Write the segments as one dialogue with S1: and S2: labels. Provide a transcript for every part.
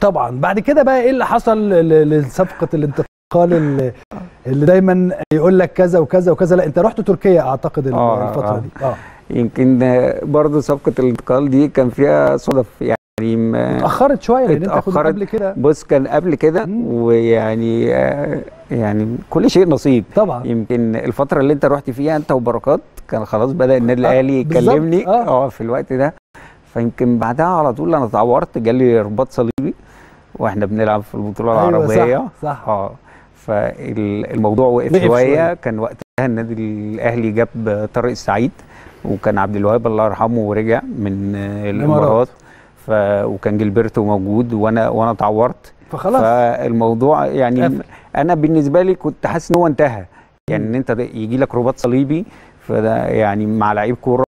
S1: طبعا بعد كده بقى ايه اللي حصل ل- لصفقه الانتقال اللي, اللي دايما يقول لك كذا وكذا وكذا لا انت رحت تركيا اعتقد
S2: آه،
S1: الفتره
S2: آه.
S1: دي اه
S2: يمكن آه، برضه صفقه الانتقال دي كان فيها صدف يعني ما-
S1: اتاخرت شويه لان انت كنت
S2: اتأخرت.
S1: قبل كده
S2: بص كان قبل كده
S1: مم.
S2: ويعني آه، يعني كل شيء نصيب
S1: طبعا
S2: يمكن الفتره اللي انت رحت فيها انت وبركات كان خلاص بدا النادي
S1: آه،
S2: الاهلي
S1: بالظبط،
S2: يكلمني
S1: آه.
S2: اه في الوقت ده فيمكن بعدها على طول انا اتعورت جالي رباط صليبي واحنا بنلعب في البطوله
S1: أيوة،
S2: العربيه
S1: صح صح
S2: اه فالموضوع وقف
S1: وقف
S2: شويه
S1: شوية.
S2: كان وقتها النادي الاهلي جاب طارق السعيد وكان عبد الوهاب الله يرحمه ورجع من آه،
S1: الإمارات.
S2: الامارات ف... وكان جilberto موجود وانا وانا اتعورت
S1: فخلاص
S2: فالموضوع يعني
S1: قفل.
S2: انا بالنسبه لي كنت حاسس ان هو انتهى يعني ان انت يجي لك رباط صليبي فده يعني مع لعيب كوره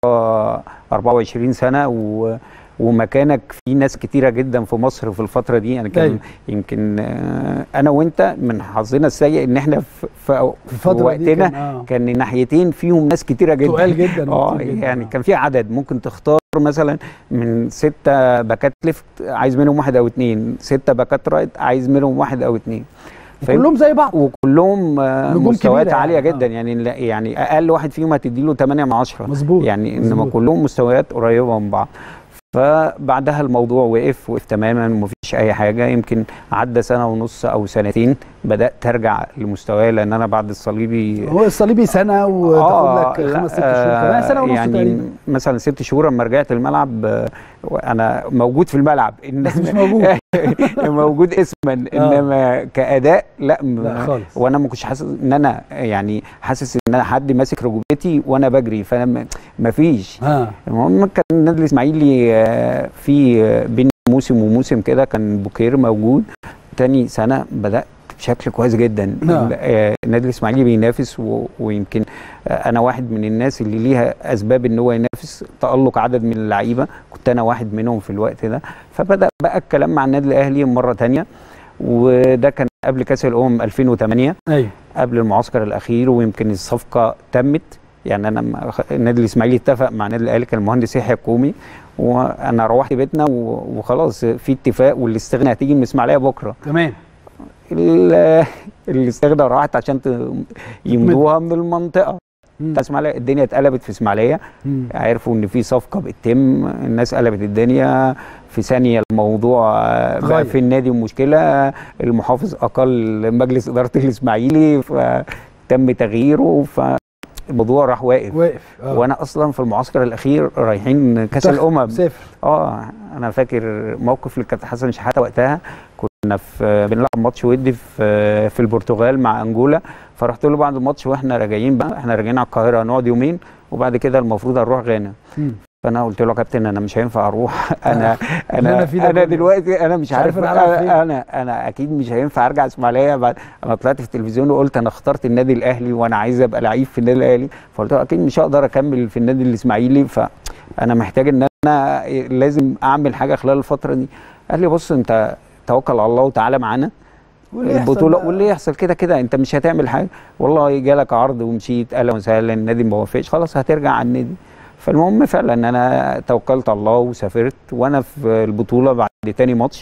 S2: 24 سنه و ومكانك في ناس كتيره جدا في مصر في الفتره دي يعني كان
S1: أيوة.
S2: يمكن آه، انا وانت من حظنا السيء ان احنا في, في,
S1: في
S2: في
S1: الفتره دي
S2: وقتنا
S1: كان, آه.
S2: كان الناحيتين فيهم ناس كتيره جدا
S1: تقال جدا
S2: اه
S1: وكتير جداً،
S2: يعني
S1: آه.
S2: كان في عدد ممكن تختار مثلا من ستة باكات ليفت عايز منهم واحد او اتنين ستة باكات رايت عايز منهم واحد او اتنين فاهم؟
S1: كلهم زي بعض
S2: وكلهم آه،
S1: نجوم
S2: مستويات
S1: كبيرة
S2: عاليه
S1: يعني،
S2: جدا
S1: آه.
S2: يعني لا- يعني اقل واحد فيهم هتدي له 8 من 10
S1: مظبوط
S2: يعني انما
S1: مظبوط.
S2: كلهم مستويات قريبه من بعض فبعدها الموضوع وقف وقف تماما ومفيش اي حاجه يمكن عدى سنه ونص او سنتين بدات ارجع لمستواي لان انا بعد الصليبي
S1: هو الصليبي سنه وتاخد لك
S2: لا،
S1: خمس ست شهور كمان سنه ونص
S2: يعني
S1: تقريبا
S2: مثلا ست شهور لما رجعت الملعب آه، انا موجود في الملعب
S1: بس مش موجود
S2: موجود اسما انما كاداء لا, م-
S1: لا خالص
S2: وانا ما كنتش حاسس ان انا يعني حاسس ان انا حد ماسك ركبتي وانا بجري فانا م- مفيش
S1: ها
S2: المهم كان النادي الاسماعيلي آه، في آه، بين موسم وموسم كده كان بوكير موجود تاني سنه بدات بشكل كويس جدا
S1: نعم.
S2: آه، النادي الاسماعيلي بينافس و- ويمكن آه، انا واحد من الناس اللي ليها اسباب ان هو ينافس تالق عدد من اللعيبه كنت انا واحد منهم في الوقت ده فبدا بقى الكلام مع النادي الاهلي مره تانية وده كان قبل كاس الامم 2008
S1: ايوه
S2: قبل المعسكر الاخير ويمكن الصفقه تمت يعني انا م- النادي الاسماعيلي اتفق مع النادي الاهلي كان المهندس يحيى الكومي وانا روحت بيتنا و- وخلاص في اتفاق والاستغناء هتيجي من الاسماعيليه بكره
S1: تمام
S2: ال- الاستغناء راحت عشان ت- يمضوها من المنطقه
S1: مم.
S2: بتاع اسماعيليه الدنيا اتقلبت في اسماعيليه
S1: مم.
S2: عرفوا ان في صفقه بتتم الناس قلبت الدنيا في ثانيه الموضوع آه،
S1: اتغير.
S2: بقى في النادي مشكله المحافظ اقل مجلس اداره الاسماعيلي فتم تغييره فالموضوع راح واقف
S1: واقف آه.
S2: وانا اصلا في المعسكر الاخير رايحين كاس
S1: تخ-
S2: الامم
S1: صفر
S2: اه انا فاكر موقف للكابتن حسن شحاته وقتها كنا في بنلعب ماتش ودي في في البرتغال مع انجولا فرحت له بعد الماتش واحنا راجعين بقى احنا راجعين على القاهره هنقعد يومين وبعد كده المفروض هنروح غانا
S1: مم.
S2: فانا قلت له يا كابتن انا مش هينفع اروح انا
S1: أنا
S2: انا
S1: في ده
S2: انا
S1: كله.
S2: دلوقتي انا مش
S1: مش عارف
S2: عارف
S1: أنا هلعب فين.
S2: انا انا, أنا اكيد مش هينفع ارجع اسماعيليه بعد انا طلعت في التلفزيون وقلت انا اخترت النادي الاهلي وانا عايز ابقى لعيب في النادي الاهلي فقلت له اكيد مش هقدر اكمل في النادي الاسماعيلي فانا محتاج ان انا لازم اعمل حاجه خلال الفتره دي قال لي بص انت توكل على الله وتعالى معانا
S1: واللي يحصل
S2: البطوله
S1: بقى.
S2: واللي يحصل كده كده انت مش هتعمل حاجه والله جالك عرض ومشيت اهلا وسهلا النادي ما وافقش خلاص هترجع على النادي فالمهم فعلا ان انا توكلت على الله وسافرت وانا في البطوله بعد تاني ماتش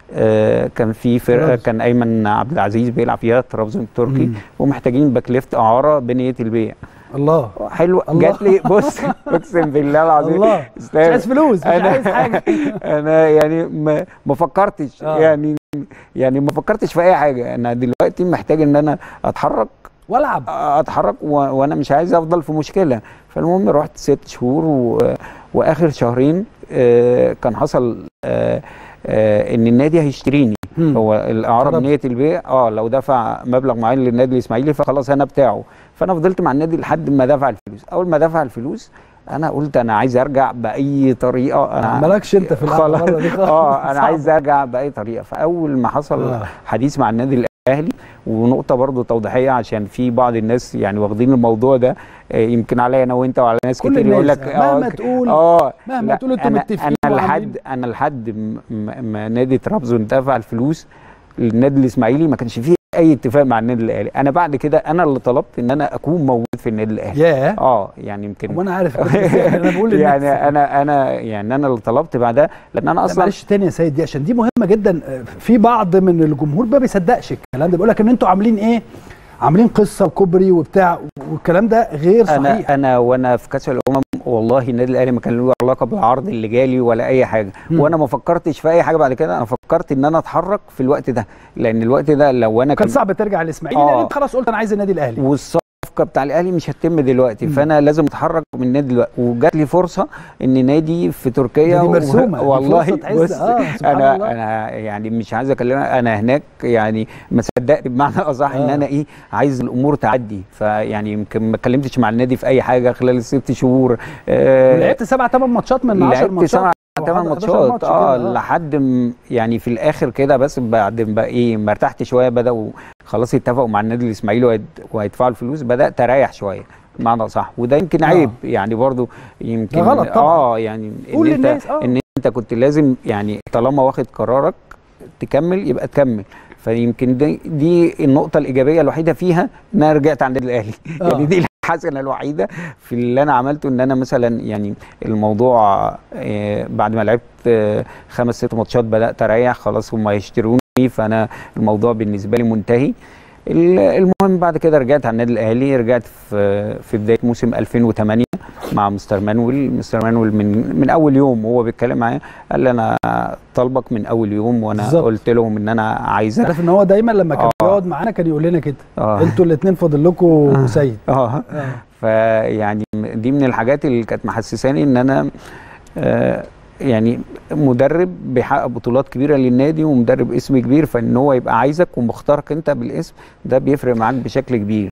S2: آه، كان في فرقه
S1: طرابزون.
S2: كان ايمن عبد العزيز بيلعب فيها طرابزون التركي
S1: مم.
S2: ومحتاجين باك ليفت اعاره بنيه البيع
S1: الله
S2: حلو
S1: الله.
S2: جات لي بص اقسم بالله العظيم
S1: الله مش
S2: استاذ
S1: عايز فلوس مش عايز حاجه
S2: انا يعني ما ما فكرتش
S1: آه.
S2: يعني يعني ما فكرتش في اي حاجه انا دلوقتي محتاج ان انا اتحرك
S1: والعب
S2: اتحرك و... وانا مش عايز افضل في مشكله فالمهم رحت ست شهور و... واخر شهرين آه، كان حصل آه، آه، ان النادي هيشتريني
S1: مم.
S2: هو الاعاره
S1: طلب.
S2: بنيه البيع اه لو دفع مبلغ معين للنادي الاسماعيلي فخلاص انا بتاعه فانا فضلت مع النادي لحد ما دفع الفلوس اول ما دفع الفلوس انا قلت انا عايز ارجع باي طريقه انا
S1: مالكش انت في
S2: خلاص.
S1: القعده دي خالص
S2: اه انا
S1: صعب.
S2: عايز ارجع باي طريقه فاول ما حصل
S1: آه.
S2: حديث مع النادي الاهلي ونقطه برضو توضيحيه عشان في بعض الناس يعني واخدين الموضوع ده آه، يمكن عليا انا وانت وعلى ناس
S1: كل
S2: كتير يقول
S1: الناس
S2: لك
S1: مهما تقول
S2: اه
S1: مهما
S2: لا،
S1: تقول انتوا
S2: انا
S1: متفقين
S2: انا
S1: وعاملين.
S2: لحد انا لحد م- م- ما نادي طرابزون دفع الفلوس النادي الاسماعيلي ما كانش فيه اي اتفاق مع النادي الاهلي انا بعد كده انا اللي طلبت ان انا اكون موجود في النادي الاهلي
S1: ياه
S2: اه يعني يمكن
S1: وانا عارف انا بقول للناس.
S2: يعني انا انا يعني انا اللي طلبت بعدها لان انا
S1: لا
S2: اصلا
S1: معلش تاني يا سيد دي عشان دي مهمه جدا في بعض من الجمهور ما بيصدقش الكلام ده بيقول لك ان انتوا عاملين ايه عاملين قصه وكوبري وبتاع والكلام ده غير صحيح
S2: انا انا وانا في كاس الامم والله النادي الاهلي ما كان له علاقه بالعرض اللي جالي ولا اي حاجه
S1: مم.
S2: وانا ما فكرتش في اي حاجه بعد كده انا فكرت ان انا اتحرك في الوقت ده لان الوقت ده لو انا
S1: كان صعب ترجع الاسماعيلي
S2: آه.
S1: لان انت خلاص قلت انا عايز النادي الاهلي
S2: والصفقه بتاع الاهلي مش هتتم دلوقتي
S1: مم.
S2: فانا لازم اتحرك من النادي دلوقتي وجات لي فرصه ان نادي في تركيا
S1: دي مرسومه
S2: و...
S1: دي
S2: والله
S1: فرصة تحس-
S2: بص
S1: اه سبحان
S2: انا
S1: الله.
S2: انا يعني مش عايز اكلمك انا هناك يعني ما صدقت بمعنى اصح ان
S1: آه.
S2: انا ايه عايز الامور تعدي فيعني يمكن ما اتكلمتش مع النادي في اي حاجه خلال الست شهور آه
S1: لعبت سبع ثمان ماتشات من 10
S2: لعبت
S1: ماتشات
S2: سبع
S1: أو
S2: ثمان
S1: 11
S2: ماتشات
S1: ماتش
S2: اه
S1: كده،
S2: لحد م- يعني في الاخر كده بس بعد ما ايه ما ارتحت شويه بداوا خلاص اتفقوا مع النادي الاسماعيلي وهيد- وهيدفعوا الفلوس بدات اريح شويه بمعنى صح وده يمكن عيب يعني برضو يمكن
S1: ده غلط طبعا.
S2: اه يعني
S1: قول
S2: ان انت
S1: للناس، آه.
S2: ان انت كنت لازم يعني طالما واخد قرارك تكمل يبقى تكمل فيمكن دي, دي النقطه الايجابيه الوحيده فيها ان انا رجعت عند النادي الاهلي
S1: آه.
S2: يعني دي الحسنه الوحيده في اللي انا عملته ان انا مثلا يعني الموضوع آه، بعد ما لعبت آه، خمس ست ماتشات بدات اريح خلاص هم هيشتروني فانا الموضوع بالنسبه لي منتهي ال- المهم بعد كده رجعت على النادي الاهلي رجعت في في بدايه موسم 2008 مع مستر مانويل مستر مانويل من من اول يوم وهو بيتكلم معايا قال لي انا طالبك من اول يوم وانا
S1: بالظبط.
S2: قلت لهم ان انا عايزك
S1: عارف ان هو دايما لما كان
S2: آه.
S1: بيقعد معانا كان يقول لنا كده
S2: اه
S1: انتوا الاثنين فاضل لكم سيد
S2: اه
S1: آه.
S2: فيعني دي من الحاجات اللي كانت محسساني ان انا آه يعني مدرب بيحقق بطولات كبيره للنادي ومدرب اسم كبير فان هو يبقى عايزك ومختارك انت بالاسم ده بيفرق معاك بشكل كبير